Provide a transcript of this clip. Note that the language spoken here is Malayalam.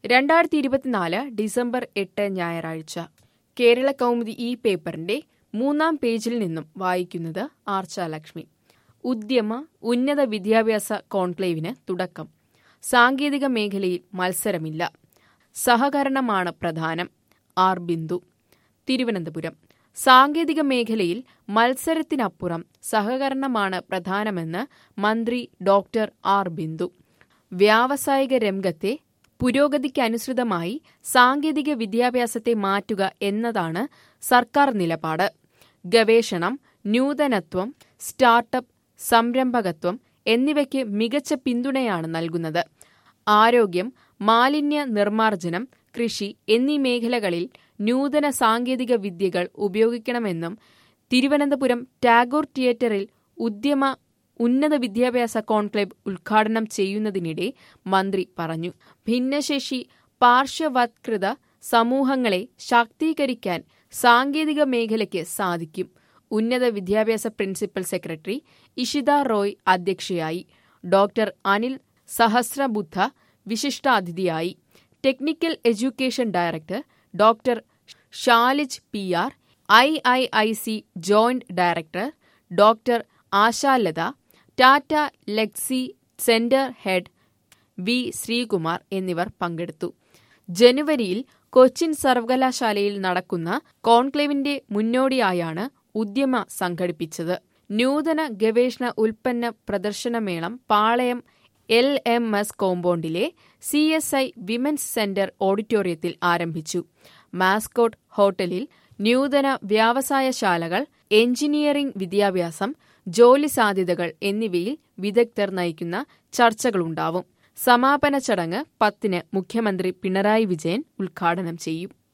രണ്ടായിരത്തി ഇരുപത്തിനാല് ഡിസംബർ എട്ട് ഞായറാഴ്ച കേരള കൗമുദി ഈ പേപ്പറിന്റെ മൂന്നാം പേജിൽ നിന്നും വായിക്കുന്നത് ആർച്ച ലക്ഷ്മി ഉദ്യമ ഉന്നത വിദ്യാഭ്യാസ കോൺക്ലേവിന് തുടക്കം സാങ്കേതിക മേഖലയിൽ മത്സരമില്ല സഹകരണമാണ് പ്രധാനം ആർ ബിന്ദു തിരുവനന്തപുരം സാങ്കേതിക മേഖലയ്യിൽ മത്സരത്തിനപ്പുറം സഹകരണമാണ് പ്രധാനമെന്ന് മന്ത്രി ഡോക്ടർ ആർ ബിന്ദു വ്യാവസായിക രംഗത്തെ പുരോഗതിക്കനുസൃതമായി സാങ്കേതിക വിദ്യാഭ്യാസത്തെ മാറ്റുക എന്നതാണ് സർക്കാർ നിലപാട് ഗവേഷണം നൂതനത്വം സ്റ്റാർട്ടപ്പ് സംരംഭകത്വം എന്നിവയ്ക്ക് മികച്ച പിന്തുണയാണ് നൽകുന്നത് ആരോഗ്യം മാലിന്യ നിർമ്മാർജ്ജനം കൃഷി എന്നീ മേഖലകളിൽ നൂതന സാങ്കേതിക വിദ്യകൾ ഉപയോഗിക്കണമെന്നും തിരുവനന്തപുരം ടാഗോർ തിയേറ്ററിൽ ഉദ്യമ ഉന്നത വിദ്യാഭ്യാസ കോൺക്ലേവ് ഉദ്ഘാടനം ചെയ്യുന്നതിനിടെ മന്ത്രി പറഞ്ഞു ഭിന്നശേഷി പാർശ്വവത്കൃത സമൂഹങ്ങളെ ശാക്തീകരിക്കാൻ സാങ്കേതിക മേഖലയ്ക്ക് സാധിക്കും ഉന്നത വിദ്യാഭ്യാസ പ്രിൻസിപ്പൽ സെക്രട്ടറി ഇഷിത റോയ് അധ്യക്ഷയായി ഡോക്ടർ അനിൽ സഹസ്രബുദ്ധ വിശിഷ്ടാതിഥിയായി technical education director doctor Shalij P R I I I C joint director doctor Ashalatha Tata Elxsi centre head V Sreekumar എന്നിവർ പങ്കെടുത്തു ജനുവരിയിൽ കൊച്ചിൻ സർവകലാശാലയിൽ നടക്കുന്ന കോൺക്ലേവിന്റെ മുന്നോടിയായാണ് ഉദ്യമ സംഘടിപ്പിച്ചത് നൂതന ഗവേഷണ ഉൽപ്പന്ന പ്രദർശനമേളം പാളയം എൽ എം എസ് കോമ്പൗണ്ടിലെ C S I women's centre ഓഡിറ്റോറിയത്തിൽ ആരംഭിച്ചു മാസ്കോട്ട് ഹോട്ടലിൽ നൂതന വ്യവസായശാലകൾ എഞ്ചിനീയറിംഗ് വിദ്യാഭ്യാസം ജോലി സാധ്യതകൾ എന്നിവയിൽ വിദഗ്ധർ നയിക്കുന്ന ചർച്ചകളുണ്ടാവും സമാപന ചടങ്ങ് പത്തിന് മുഖ്യമന്ത്രി പിണറായി വിജയൻ ഉദ്ഘാടനം ചെയ്യും